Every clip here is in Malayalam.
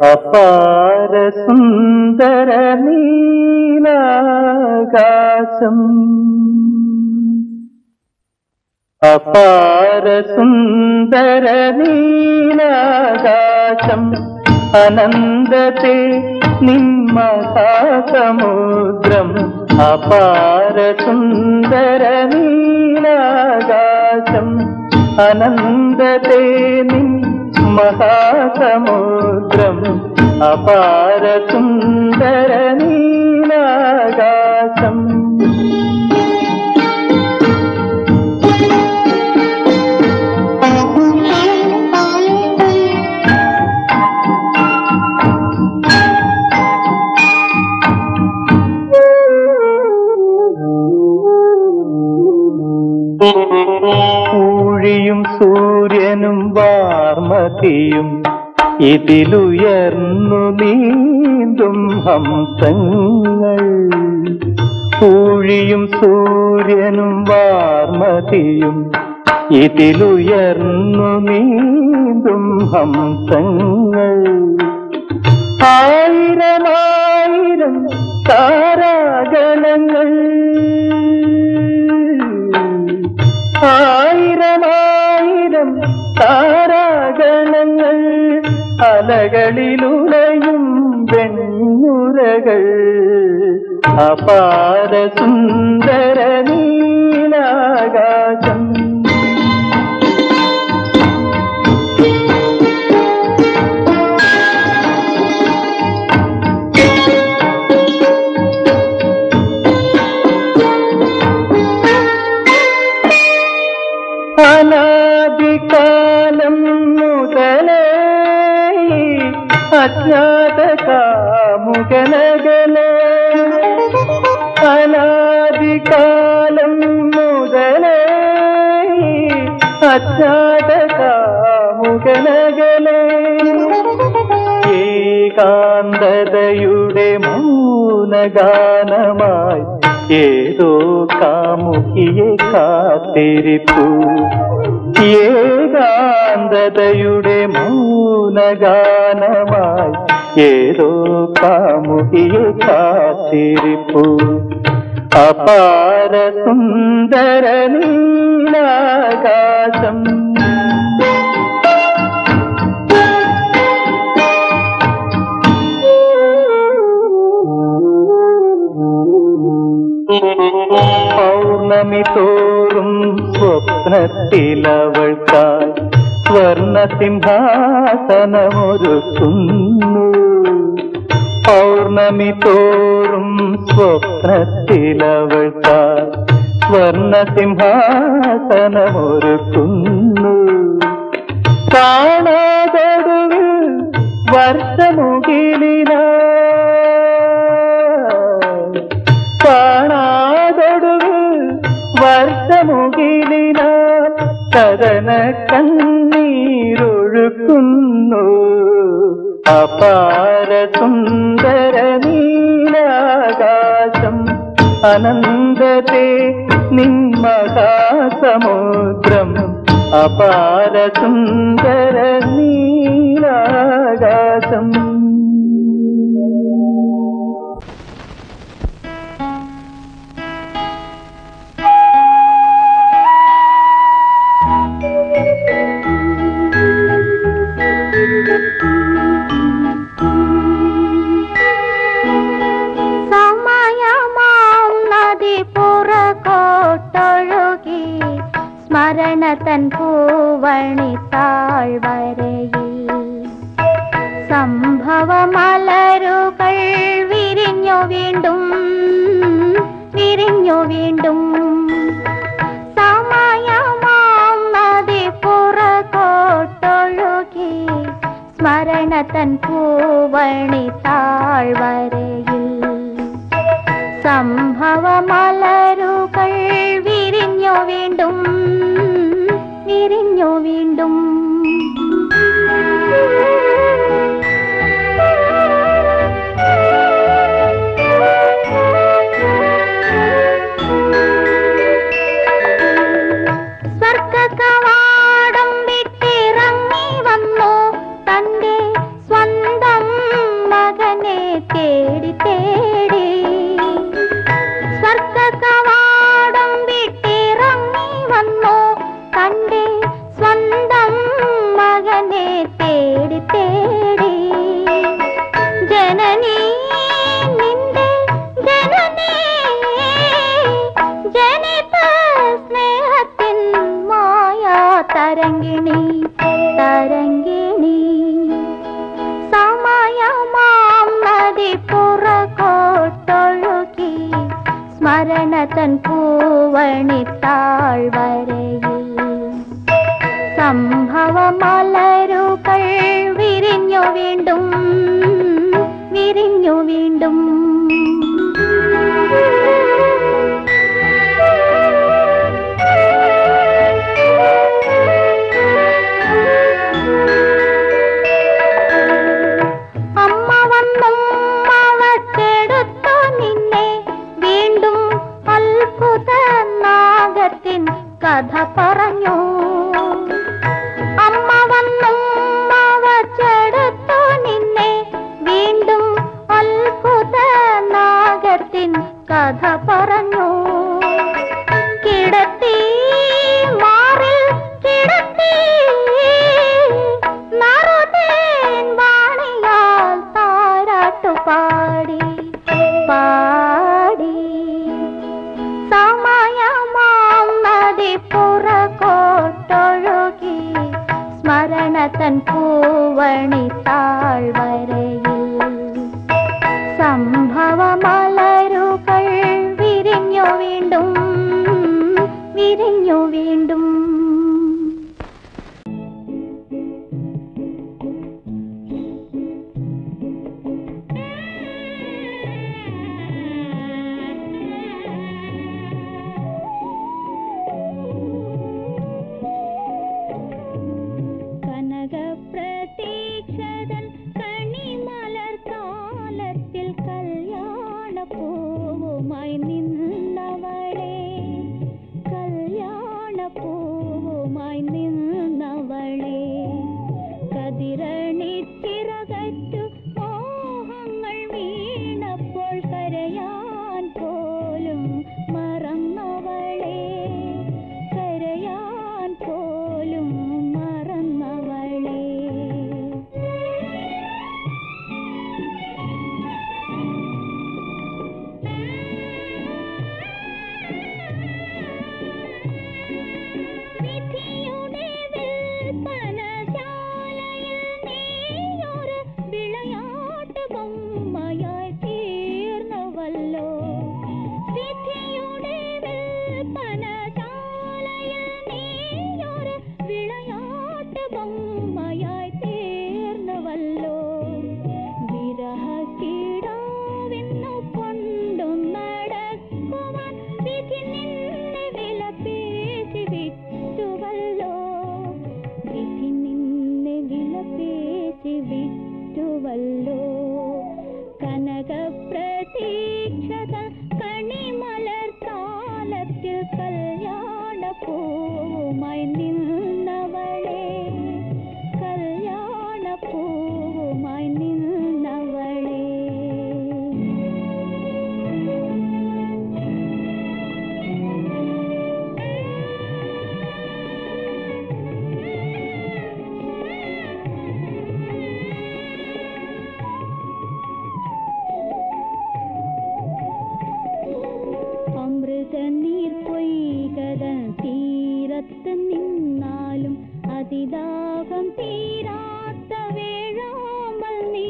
അപാര സുന്ദര നീലാകാശം അപാര സുന്ദര നീലാകാശം അനന്തത്തെ നിമ്മഹാസമുദ്രം അപാര സുന്ദര നീലാകാശം അനന്തത്തെ നിൻ മഹാസമുദ്രം അപാര സുന്ദര നീലാകാശം ൂഴിയും സൂര്യനും വാർമതിയും ഇതിലുയർന്നു നീന്തും ഹംസങ്ങൾ ൂഴിയും സൂര്യനും വാർമതിയും ഇതിലുയർന്നു നീന്തും ഹംസങ്ങൾ ആയിരമായിരം താരാഗണങ്ങൾ ആയിരമായിരം താരാഗണങ്ങൾ അലകളിലുലയും വെണ്ണുരകൾ അപാര സുന്ദര നീലാകാശം അനാദികാലം മുതലേ അജ്ഞാത കാമുകനകലേ അനാദികാലം മുതലേ അജ്ഞാത കാമുകനകലേ ഏകാന്തതയുടെ മൗനഗാനമായി ഏതോ കാമുകിയെ കാത്തിരിപ്പു ഏകാന്തതയുടെ മൗനഗാനമായി ഏതോ കാമുകിയെ കാത്തിരിപ്പു അപാര സുന്ദര നീലാകാശം പൗർണമി തോറും സ്വപ്നത്തിലവൾക്കായി സ്വർണ സിംഹാസനമൊരുക്കുന്നു പൗർണമി തോറും സ്വപ്നത്തിലവൾക്കായി സ്വർണ സിംഹാസനമൊരുക്കുന്നു കാണാതൊടുവിൽ വർഷമുകിലിനാ കാണാതൊടുവിൽ വർഷമുകിലിന കഥന കണ്ണീരൊഴുക്കുന്നു അപാര സുന്ദര നീലാകാശം അനന്തത്തെ നിന്മഹാസമുദ്രം അപാര സുന്ദര നീലാകാശം സമയമാം നദി പുറകോട്ടൊഴുകി സ്മരണ തൻ പൂവണി താഴ്വരയിൽ സംഭവമലരുകൾ വിരിഞ്ഞു വീണ്ടും വിരിഞ്ഞു വീണ്ടും സമയമാം നദി പുറകോട്ടൊഴുകി സ്മരണ തൻ പൂവണി താഴ്വരയിൽ സംഭവമലരുകൾ വിരിഞ്ഞു വീണ്ടും വിരിഞ്ഞു വീണ്ടും സ്വർഗകവാടം വിട്ടിറങ്ങി വന്നു തന്റെ സ്വന്തം തരങ്കിണി തരങ്കിണി സമയമാം നദി പുറകോട്ടൊഴുകി സ്മരണ തൻ പൂവണി താഴ്വരയിൽ സംഭവ മലരുകൾ വിരിഞ്ഞു വീണ്ടും വിരിഞ്ഞു വീണ്ടും അമ്മ വന്നും അവക്കെടുത്തു നിന്നെ വീണ്ടും അത്ഭുത നാഗത്തിൻ കഥ പറഞ്ഞു അമ്മ വന്നും അവച്ചെടുത്തു നിന്നെ വീണ്ടും അത്ഭുത നാഗത്തിൻ കഥ പറഞ്ഞു കിടത്തി മാറിൽ കിടത്തി നറുതേൻ വാണിയാൽ താരാട്ടു പാടി പാടി സമയമാം നദി പുറകോട്ടൊഴുകി സ്മരണ തൻ പൂവണി താഴ്വരയിൽ സംഭവ മലരുകൾ വിരിഞ്ഞു വീണ്ടും വിരിഞ്ഞു വീണ്ടും കനകപ്രതീക്ഷതൻ കണിമലർക്കാലത്തിൽ കല്യാണപ്പൂവുമായി നിന്നവളെ കല്യാണപ്പൂവുമായി നിന്നവളെ കതിരണി ചിറകറ്റു മോഹങ്ങൾ വീണപ്പോൾ കരയാൻ പോലും മറന്നവളെ കരയാൻ പോലും മറന്നവളെ വിധിയുടെ വിൽപ്പനശാലയിൽ നീയൊരു വിളയാട്ട് ബൊമ്മയായി തീർന്നുവല്ലോ വിധിയുടെ വിൽപ്പനശാലയിൽ നീയൊരു വിളയാട്ട് ബൊമ്മയായി തീർന്നുവല്ലോ വിരഹക്കീടാവെന്നു കൊണ്ടു നടക്കുവാൻ വിധി നിന്നെ വിലപേശി വിറ്റുവല്ലോ വിധി നിന്നെ വിലപേശി വിറ്റുവല്ലോ കനകപ്രതീക്ഷത കണിമലർ താലത്തിൽ കല്യാണപ്പൂവുമായി നിന്നവളെ കല്യാണപ്പൂവുമായി നിന്നവളെ അമൃത നീർ പൊയ്കതൻ തീരത്ത് നിന്നാലും അതിദാഹം തീരാത്ത വേഴാമ്പൽ നീ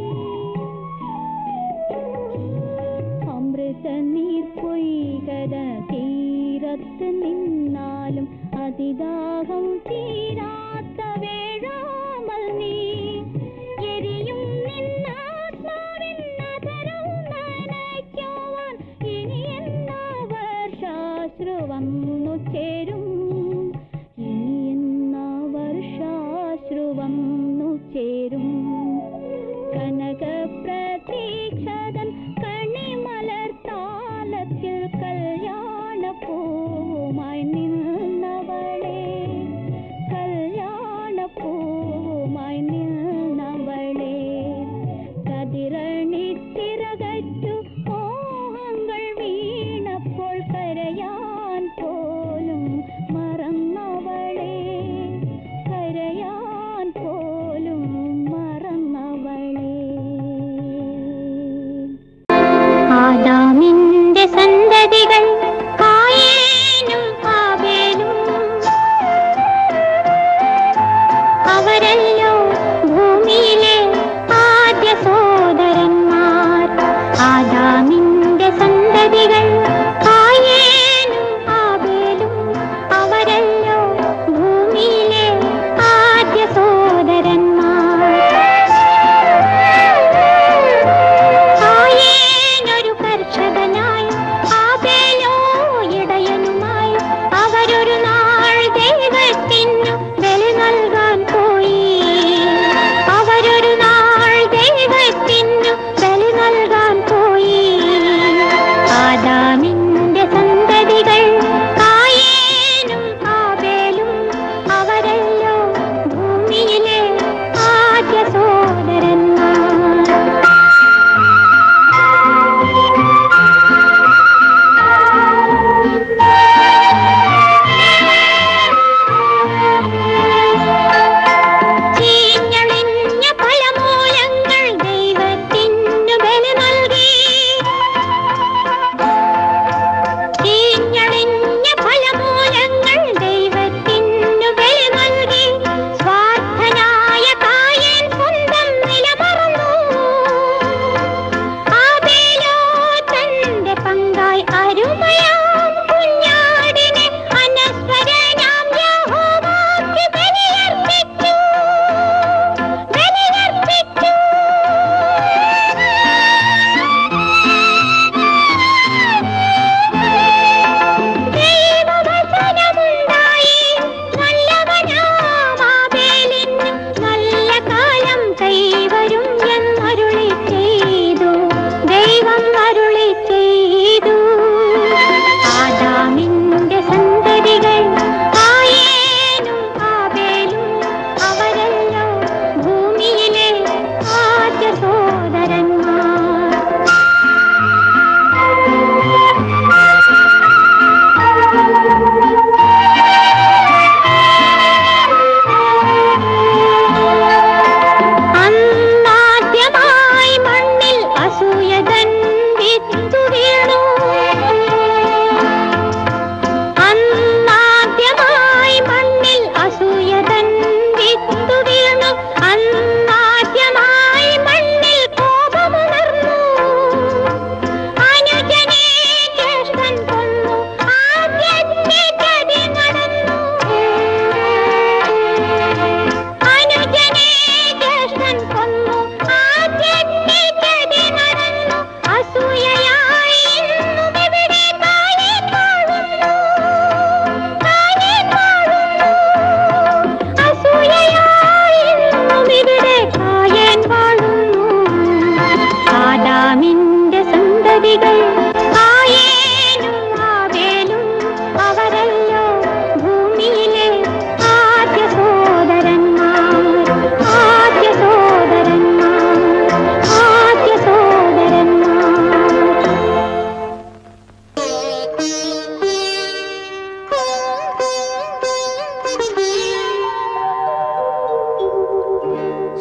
അമൃത നീർ പൊയ്കത തീരത്ത് നിന്നാലും അതിദാഹം തീരാത്ത വേഴാമ്പൽ നീ എരിയും നിന്നാത്മാവിൻ നഗരം നനയ്ക്കുവാൻ ഇനി എന്നാ വർഷാശ്രു വന്നു ചേരും ഇനി എന്നാ വർഷാശ്രു വന്നു ചേരും കനകപ്രതീക്ഷതൻ കണിമലർ താലത്തിൽ കല്യാണപ്പൂവുമായി നിന്നവളെ കല്യാണ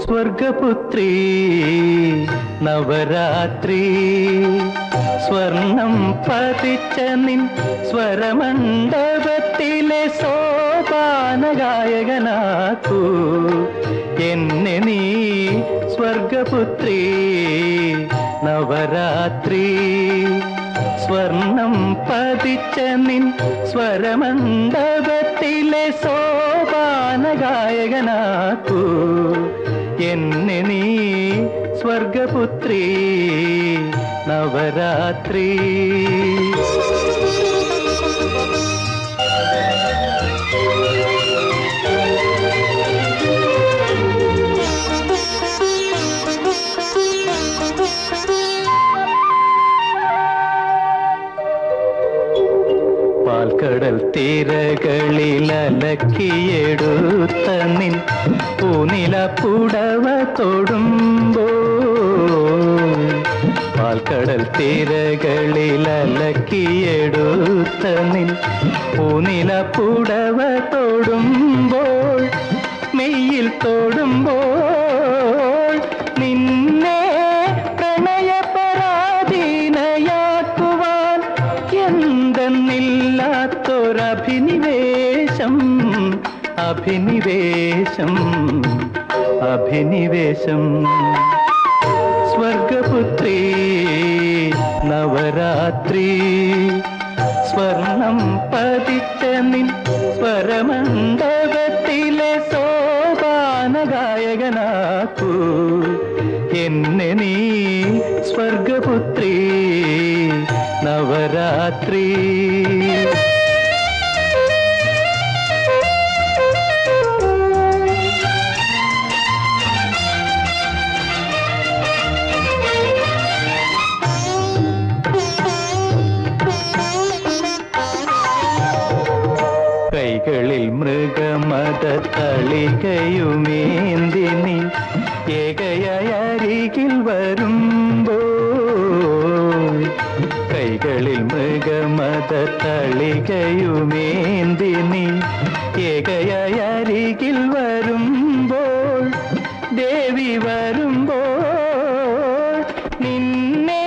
സ്വർഗപുത്രി നവരാത്രി സ്വർണം പതിച്ച നിൻ സ്വരമണ്ഡപത്തിലെ സോപാന ഗായകനാക്കൂ എന്നെ നീ സ്വർഗപുത്രി നവരാത്രി സ്വർണം പതിച്ച നിൻ സ്വരമണ്ഡപത്തിലെ സോപാന ഗായകനാക്കൂ എന്നെ നീ സ്വർഗപുത്രി നവരാത്രി പാൽക്കടൽ തീരകളിൽ അലക്കിയെടുത്ത നിൻ പൂനില പുടവ തൊടുമ്പോ പാൽക്കടൽ തീരകളിൽ അലക്കിയെടുത്ത നിൻ പൂനില പുടവ തൊടുമ്പോൾ മെയ്യിൽ തൊടുമ്പോൾ നിന്നെ പ്രണയപരാധീനയാക്കുവാൻ എന്തെന്നില്ലാത്തൊരഭിനിവേശം അഭിനിവേശം അഭിനിവേശം സ്വർഗപുത്രി നവരാത്രി സ്വർണം പതിച്ച നിൻ സ്വരമണ്ഡപത്തിലെ സോപാന ഗായകനാക്കൂ എന്നെ നീ സ്വർഗപുത്രി നവരാത്രി കൈകളിൽ മൃഗമത തളികയുമേന്തി നീ ഏകയായ അരികിൽ വരുമ്പോ കൈകളിൽ മൃഗമത തളികയുമേന്തി നീ ഏകയായ അരികിൽ വരുമ്പോൾ ദേവി വരുമ്പോൾ നിന്നെ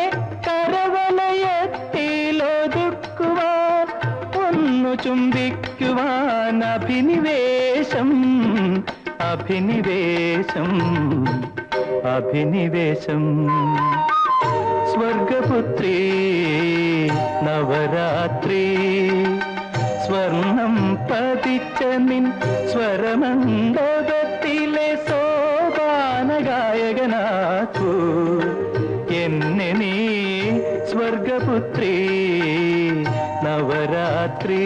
കരവലയത്തിലൊതുക്കുവാൻ ഒന്നു ചുംബിക്കുവാൻ അഭിനിവേശം അഭിനിവേശം അഭിനിവേശം സ്വർഗപുത്രി നവരാത്രി സ്വർണം പതിച്ച നിൻ സ്വരമണ്ഡപത്തിലെ സോപാന ഗായകനാക്കൂ എന്നെ നീ സ്വർഗപുത്രി നവരാത്രി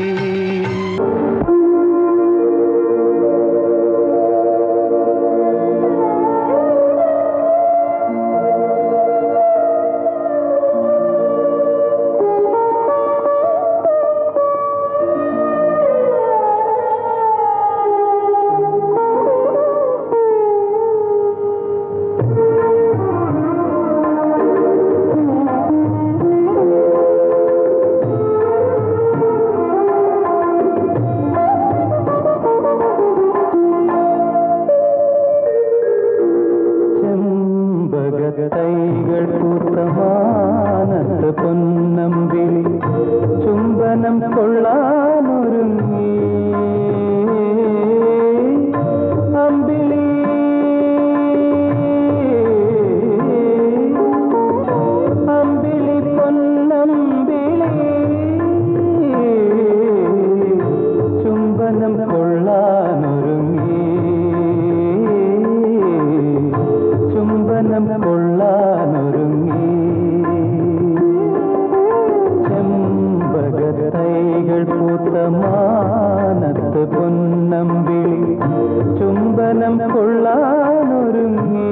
ചെമ്പകത്തൈകൾ പൂത്തമാനത്ത് പൊന്നമ്പിളി ചുംബനം കൊള്ളാനൊരുങ്ങി അമ്പിളി അമ്പിളി പൊന്നമ്പിളി ചുംബനം കൊള്ളാനൊരുങ്ങി ചുംബനം കൊള്ളാനൊരുങ്ങി ചെമ്പകത്തൈകൾ പൂത്ത മാനത്ത് പൊന്നമ്പിളി ചുംബനം കൊള്ളാനൊരുങ്ങി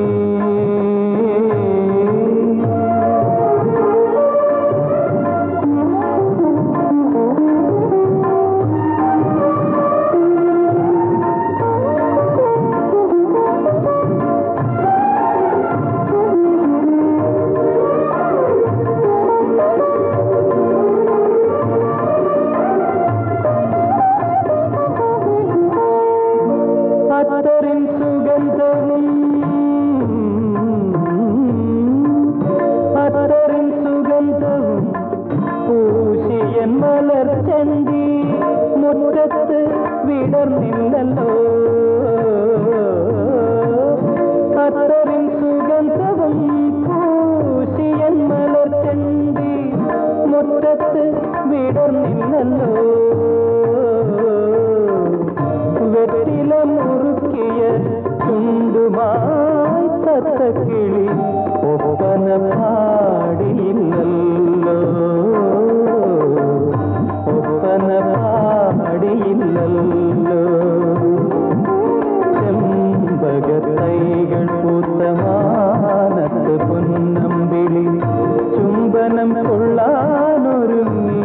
അത്തറിൻ സുഗന്ധവും മുറ്റത്ത് വിടർന്നില്ലല്ലോ അത്തറിൻ സുഗന്ധവും പൂശിയൻ മലർച്ചെണ്ടി മുറ്റത്ത് വിടർന്നില്ലല്ലോ വെറ്റില മുറുക്കിയ ചുണ്ടുമായി തത്തക്കിളി ഒപ്പന പാടിയില്ലല്ലോ ഒപ്പന പാടിയില്ലല്ലോ ചെമ്പകത്തൈകൾ പൂത്തമാനത്ത് പൊന്നമ്പിളി ചുംബനം കൊള്ളാനൊരുങ്ങി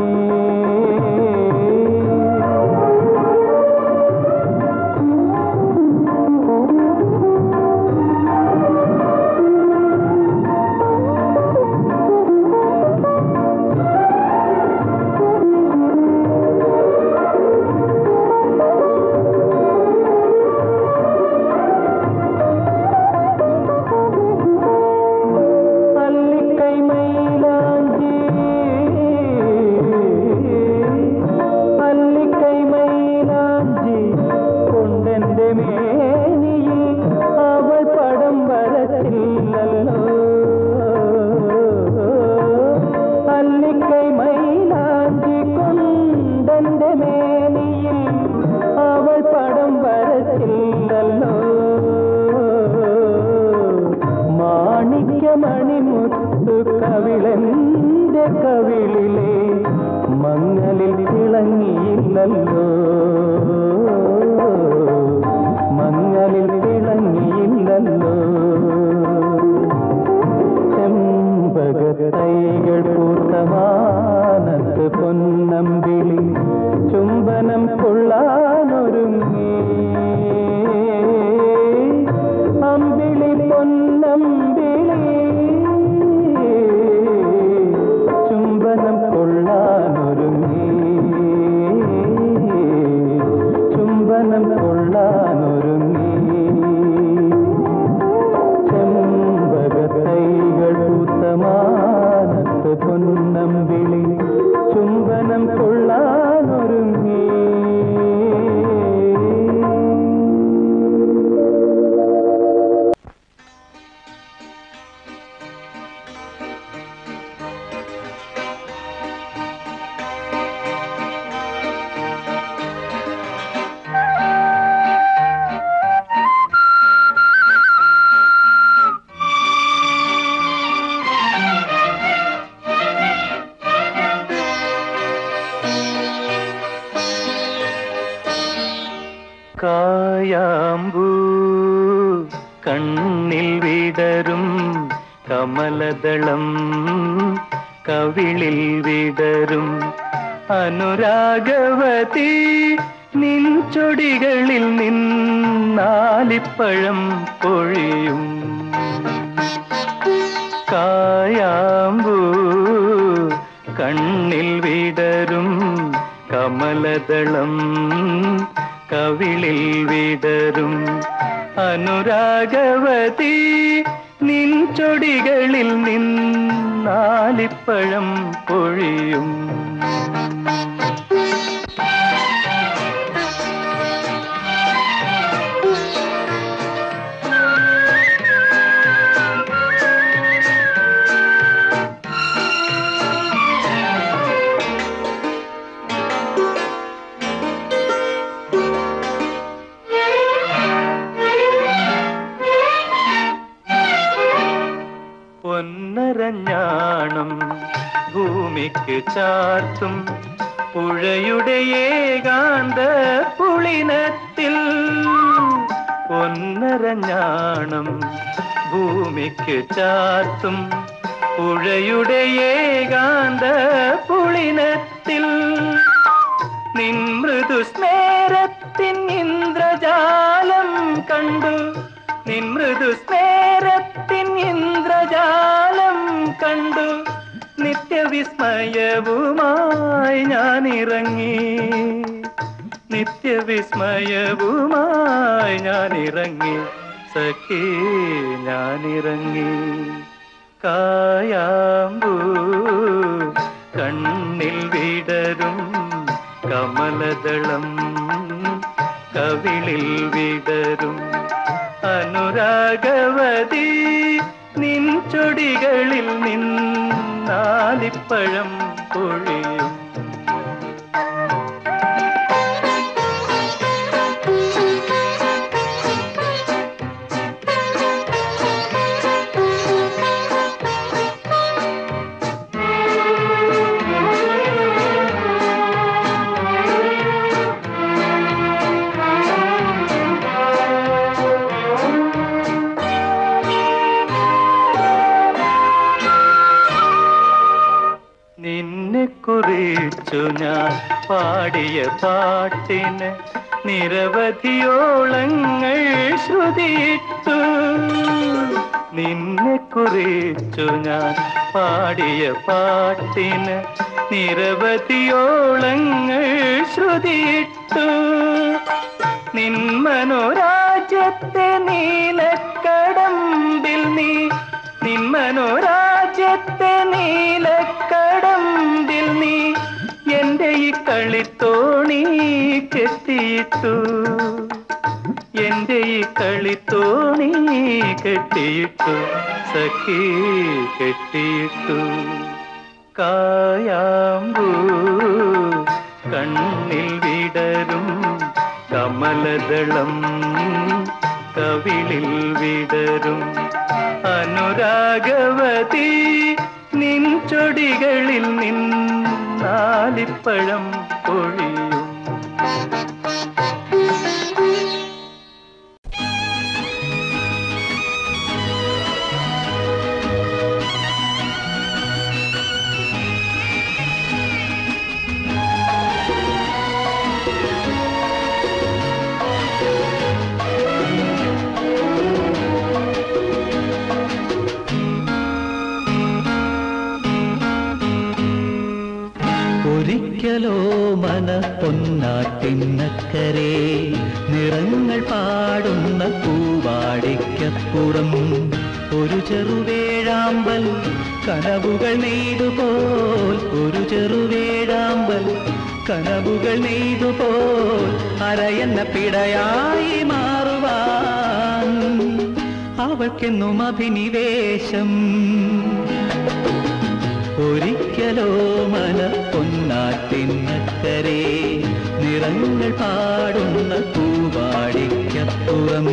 അല്ലിക്കൈ മൈലാഞ്ചി അല്ലിക്കൈ മൈലാഞ്ചി കൊണ്ടെന്റെ മേനിയിൽ അവൾ പടം വരച്ചില്ലല്ലോ അല്ലിക്കൈ മൈലാഞ്ചി കൊണ്ടെന്റെ മേനിയിൽ അവൾ പടം വരച്ചില്ലല്ലോ മാണിക്യമണിമുത്തു കവിളന്റെ കവിളിലെ മങ്ങലിൽ തിളങ്ങിയില്ലല്ലോ മങ്ങലിൽ തിളങ്ങിയില്ലല്ലോ ചെമ്പകത്തൈകൾ പൂത്തമാനത്ത് പൊന്നമ്പിളി ചുംബനം കൊള്ളാനൊരുങ്ങി അമ്പിളി പൊന്നമ്പിളി ചുംബനം കൊള്ളാനൊരുങ്ങി ചുംബനം കൊള്ളാനൊരുങ്ങി ചെമ്പകത്തൈകൾ പൂത്തമാനത്ത് പൊന്നമ്പിളി ചുംബനം കൊള്ളാനൊരുങ്ങി കായാമ്പൂ കണ്ണിൽ വിടരും കമലദളം കവിളിൽ വിടരും അനുരാഗവതി നിൻ ചൊടികളിൽ നിന്നാലിപ്പഴം പൊഴിയും കായാമ്പൂ കണ്ണിൽ വിടരും കമലദളം കവിളിൽ വിടരും അനുരാഗവതി നിൻ ചൊടികളിൽ നിന്നാലിപ്പഴം പൊഴിയും പൊന്നരഞ്ഞാണം ഭൂമിക്ക് ചാർത്തും പുഴയുടെ ഏകാന്ത പുളിനത്തിൽ പൊന്നരഞ്ഞാണം ഭൂമിക്ക് ചാർത്തും പുഴയുടെ ഏകാന്ത പുളിനത്തിൽ നിൻ മൃദുസ്മേരത്തിൻ ഇന്ദ്രജാലം കണ്ടു നിൻ മൃദുസ്മേരത്തിൻ ഇന്ദ്രജാലം കണ്ടു നിത്യവിസ്മയവുമായി ഞാൻ ഇറങ്ങി നിത്യവിസ്മയവുമായി ഞാൻ ഇറങ്ങി സഖി ഞാൻ ഇറങ്ങി കായാമ്പൂ കണ്ണിൽ വിടരും കമലദളം കവിളിൽ വിടരും അനുരാഗവതി നിൻ ചൊടികളിൽ നിന്നാലിപ്പഴം പൊഴിയും നിന്നെ കുറിച്ചു ഞാൻ പാടിയ പാട്ടിന് നിരവധിയോളങ്ങൾ ശ്രുതിയിട്ടു നിന്നെ കുറിച്ചു ഞാൻ പാടിയ പാട്ടിന് നിരവധിയോളങ്ങൾ ശ്രുതിയിട്ടു നിൻ മനോരാജ്യത്തെ നീലക്കടമ്പിൽ നീ നിൻ മനോരാജ്യത്തെ നീലക്കടമ്പിൽ നീ എന്റെ ഈ കളിത്തോണി കെട്ടിയിട്ടു എന്റെ ഈ കളിത്തോണി കെട്ടിയിട്ടു സഖി കെട്ടിയിട്ടു കായാമ്പൂ കണ്ണിൽ വിടരും കമലദളം കവിളിൽ വിടരും അനുരാഗവതി നിൻ ചൊടികളിൽ നിന്നാലിപ്പഴം പൊഴിയും ഒരിക്കലോ മന പൊന്നാറ്റിന്നക്കരെ നിറങ്ങൾ പാടുന്ന പൂവാടിക്കപ്പുറം ഒരു ചെറുവേഴാമ്പൽ കനവുകൾ നെയ്തുപോൽ ഒരു ചെറുവേഴാമ്പൽ കനവുകൾ നെയ്തുപോൽ അരയെന്ന പിടയായി മാറുവാൻ അവൾക്കെന്നും അഭിനിവേശം ഒരിക്കലോ മന പൊന്നാറ്റിനക്കരെ നിറങ്ങൾ പാടുന്ന പൂവാടിക്കപ്പുറം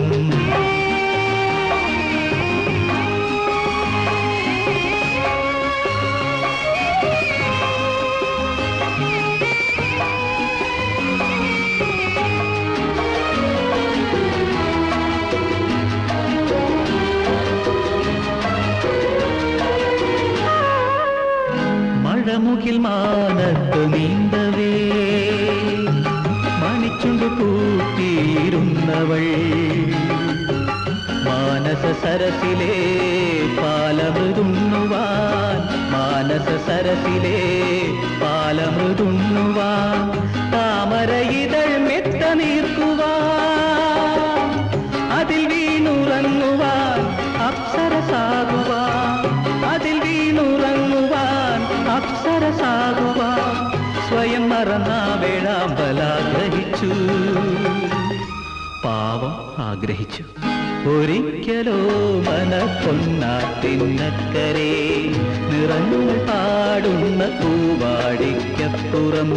മഴമുകിൽ മാനത്ത് നീന്തവേ മണിച്ചുണ്ട് കൂട്ടിയിരുന്നവൾ മാനസ സരസിലെ പാലമൃതുണ്ണുവാൻ മാനസ സരസിലെ പാലമൃതുണ്ണുവാൻ താമര ഇതൾ മെത്ത നീർക്കുവാൻ അതിൽ വീണുറങ്ങുവാൻ അപ്സരസാകുവാൻ അതിൽ വീണുറങ്ങുവാൻ അപ്സരസാകുവാൻ സ്വയം മറന്ന വേഴാമ്പലാഗ്രഹിച്ചു പാവം ആഗ്രഹിച്ചു ഒരിക്കലോ മന പൊന്നാട്ടിന്നക്കരെ നിറങ്ങൾ പാടുന്ന പൂവാടിക്കപ്പുറം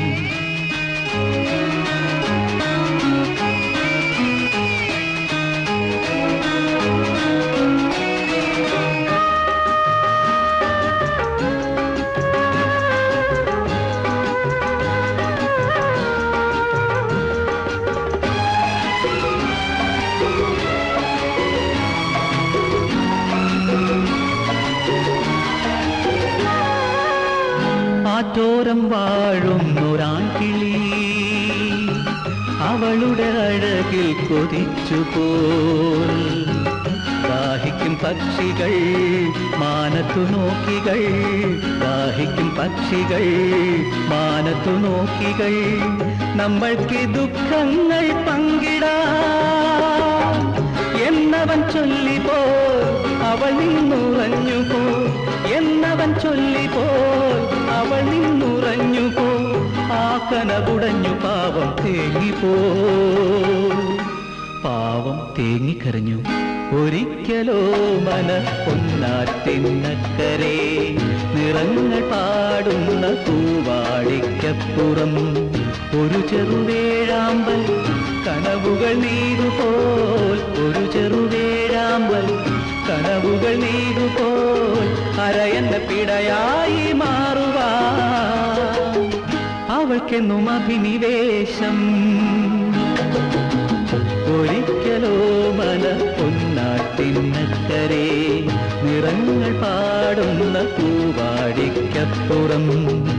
ആറ്റോരം വാഴുന്നൊരാൺകിളി അവളുടെ അഴകിൽ കൊതിച്ചു പോൽ ദാഹിക്കും പക്ഷികൾ മാനത്തു നോക്കികൾ ദാഹിക്കും പക്ഷികൾ മാനത്തു നോക്കികൾ നമ്മൾക്ക് ദുഃഖങ്ങൾ പങ്കിടാം എന്നവൻ ചൊല്ലിപ്പോ അവൾ നിന്നുറഞ്ഞു പോ എന്നവൻ ചൊല്ലിപ്പോ അവൾ നിന്നുറഞ്ഞു പോ ആ കനകുടഞ്ഞു പാവം തേങ്ങിപ്പോ പാവം തേങ്ങിക്കരഞ്ഞു ഒരിക്കലോ മന പൊന്നാറ്റിന്നക്കരെ നിറങ്ങൾ പാടുന്ന പൂവാടിക്കപ്പുറം ഒരു ചെറുവേഴാമ്പൽ കനവുകൾ നീരുപോൽ ഒരു ചെറുവേഴാമ്പൽ കനവുകൾ നീരുപോൽ അരയന്ന പിടയായി മാറുവാ അവൾക്കെന്നും അഭിനിവേശം ഒരിക്കലോ മല പൊന്നാട്ടിന്നക്കരെ നിറങ്ങൾ പാടുന്ന പൂവാടിക്കപ്പുറം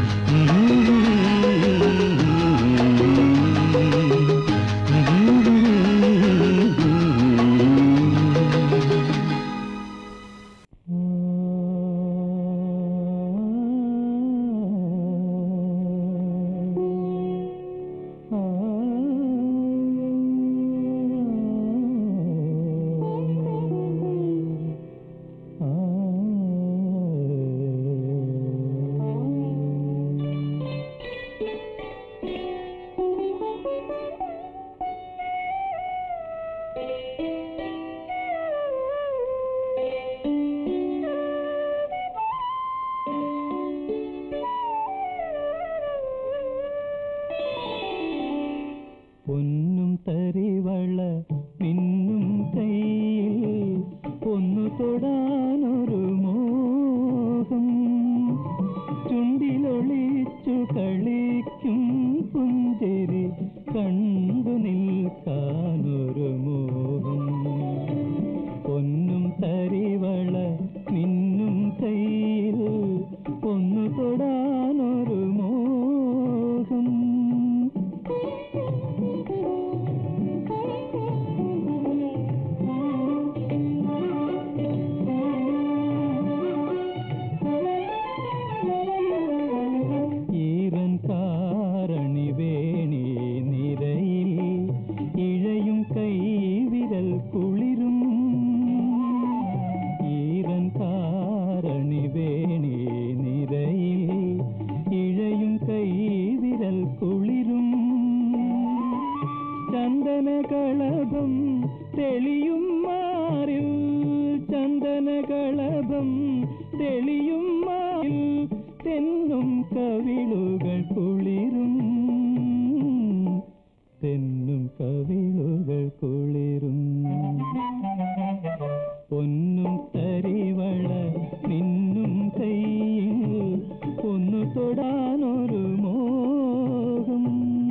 പൊന്നും തരിവള മിന്നും കയ്യിൽ ഒന്നു തൊടാനൊരു മോഹം ചുണ്ടിലൊളിച്ചു കളിക്കും പുഞ്ചിരി കണ്ടു നിൽക്കാനൊരു മോഹം പൊന്നും തരിവള മിന്നും കയ്യിൽ ഒന്നു തൊടാനൊരു മോഹം ഈറൻ കാരണി വേണി നിരയിൽ ഇഴയും കൈവിരൽ കുളിരും ഈറൻ കാരണി വേണി നിരയിൽ ഇഴയും കൈവിരൽ കുളിരും ചന്ദനകളഭം തെളിയും മാറിൽ ചന്ദനകളഭം തെളിയും മാറിൽ തെന്നും കവിളുകൾ കുളിരും തെന്നും കവിളുകൾ കുളിരും പൊന്നും തരിവള നിന്നും കയ്യിൽ ഒന്നു തൊടാനൊരു മോഹം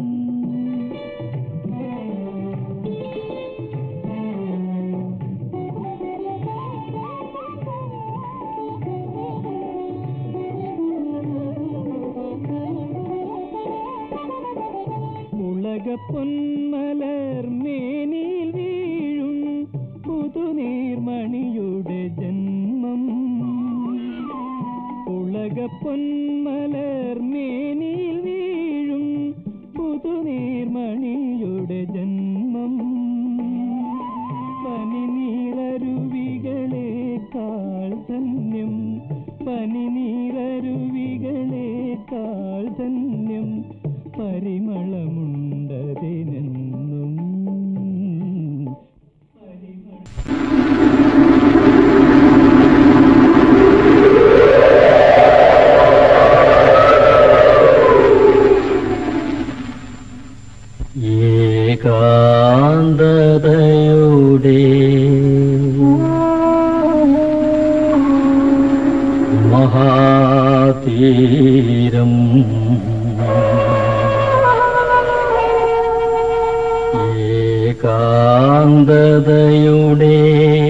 ഉലക പൊന്മലർ മേനിൽ വീഴും പുതുനീർമണിയുടെ ജന്മം ഉലക പൊന്മലർ മേനിൽ വീഴും പുതുനീർമണിയുടെ ജന്മം പനിനീരരുവികളേക്കാൾ ധന്യം പനിനീരരുവികളേക്കാൾ ധന്യം പരിമളമുണ്ടതിനെന്നും ഏകാന്തതയുടെ മഹാതീരം ഏകാന്തതയുടെ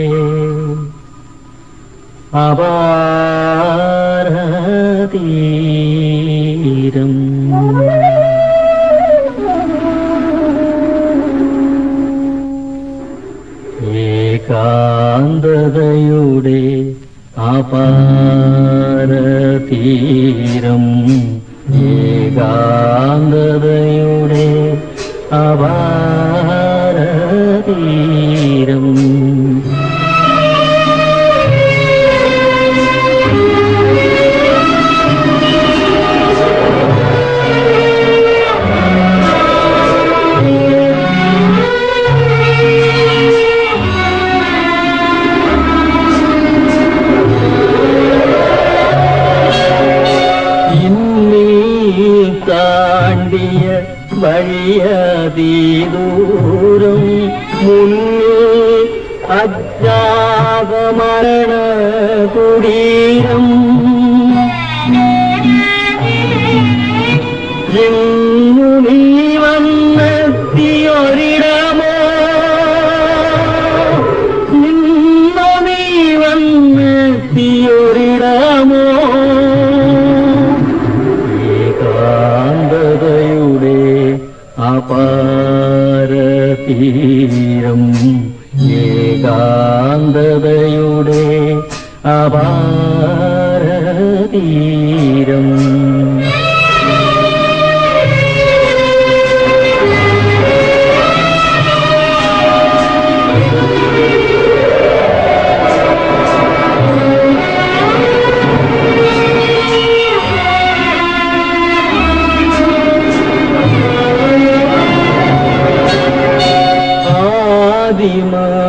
അപാരതീരം ഏകാന്തതയുടെ അപാരതീരം ഏകാന്തതയുടെ അപാരതീരം ആ ദൂരം മുന്നിൽ അജ്ഞാതമരണ കുടീരം ഇന്നു നീ വന്നെത്തിയൊരിടമോ ഇന്നു നീ വന്നെത്തിയൊരിടമോ ഏകാന്തതയുടെ അപാരതീരം ഏകാന്തതയുടെ അപാരതീരം ആദിമ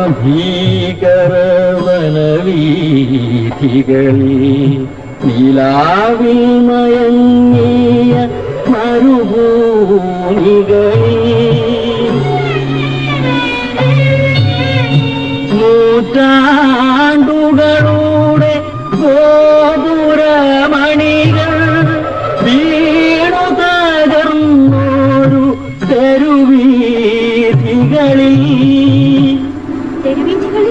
ഭീകരവനവീഥികളിൽ നിലാവിൽ മയങ്ങിയ മരുഭൂമികളിൽ നൂറ്റാണ്ടുകളുടെ ഗോപുരമണികൾ വീണു തകർന്നൊരു തെരുവീഥികളിൽ തെരുവീഥികളിൽ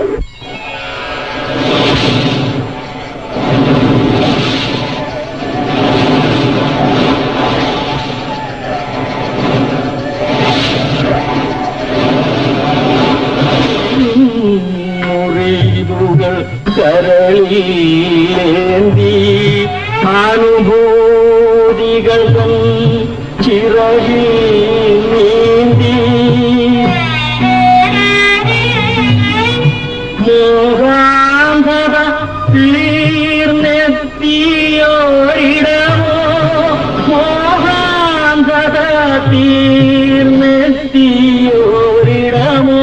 മുറിവുകൾ കരളിലേന്തി അനുഭൂതികൾ തൻ ചിറകിൽ നീന്തി മോഹാന്ധത തീർന്നെത്തിയോരിടമോ മോഹാന്ധത തീർന്നെത്തിയോരിടമോ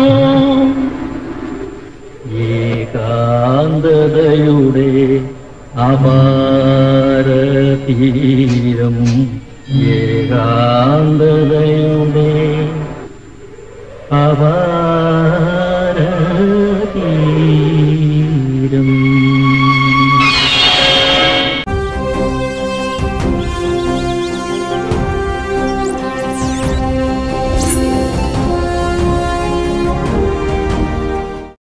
ഏകാന്തതയുടെ അപാരതീരം ഏകാന്തതയുടെ അപാര